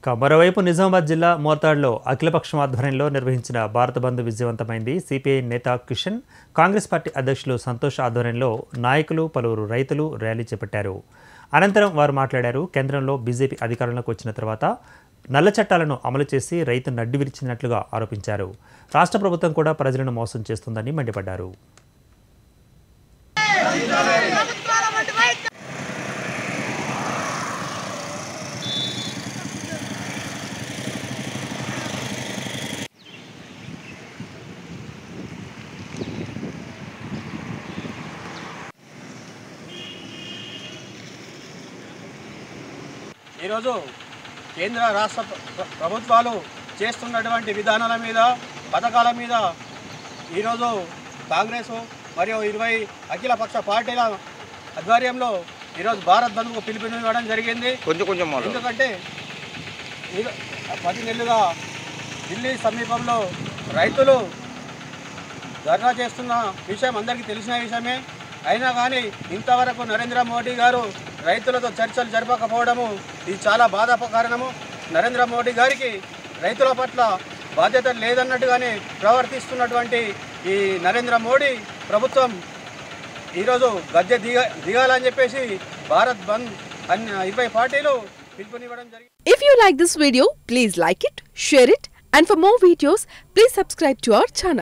ఇక మరోవైపు నిజామాబాద్ జిల్లా మోతాడ్లో అఖిలపక్షం ఆధ్వర్యంలో నిర్వహించిన భారత బంద్ విజయవంతమైంది సిపిఐ నేత కిషన్ కాంగ్రెస్ పార్టీ అధ్యక్షులు సంతోష్ ఆధ్వర్యంలో నాయకులు పలువురు రైతులు ర్యాలీ చేపట్టారు అనంతరం వారు మాట్లాడారు కేంద్రంలో బీజేపీ అధికారంలోకి వచ్చిన తర్వాత నల్ల చట్టాలను అమలు చేసి రైతు నడ్డి విరిచినట్లుగా ఆరోపించారు రాష్ట్ర ప్రభుత్వం కూడా ప్రజలను మోసం చేస్తుందని మండిపడ్డారు ఈరోజు కేంద్ర రాష్ట్ర ప్ర- ప్రభుత్వాలు చేస్తున్నటువంటి విధానాల మీద పథకాల మీద ఈరోజు కాంగ్రెస్ మరియు ఇరవై అఖిలపక్ష పార్టీల ఆధ్వర్యంలో ఈరోజు భారత్ బంద్కు పిలుపునివ్వడం జరిగింది కొంచెం కొంచెం మొదలు ఎందుకంటే ఈ- పది నెలలుగా ఢిల్లీ సమీపంలో రైతులు ధర్నా చేస్తున్న విషయం అందరికీ తెలిసిన విషయమే అయినా కానీ ఇంతవరకు నరేంద్ర మోడీ గారు రైతులతో చర్చలు జరపకపోవడము ఇది చాలా బాధాపకారణము నరేంద్ర మోడీ గారికి రైతుల పట్ల బాధ్యత లేదన్నట్టుగానే ప్రవర్తిస్తున్నటువంటి ఈ నరేంద్ర మోడీ ప్రభుత్వం ఈరోజు గద్దె దిగ దిగాలని చెప్పేసి భారత్ బంద్ అన్ని ఇరవై పార్టీలు పిలుపునివ్వడం జరిగింది If you like this video, please like it, share it, and for more videos, please subscribe to our channel.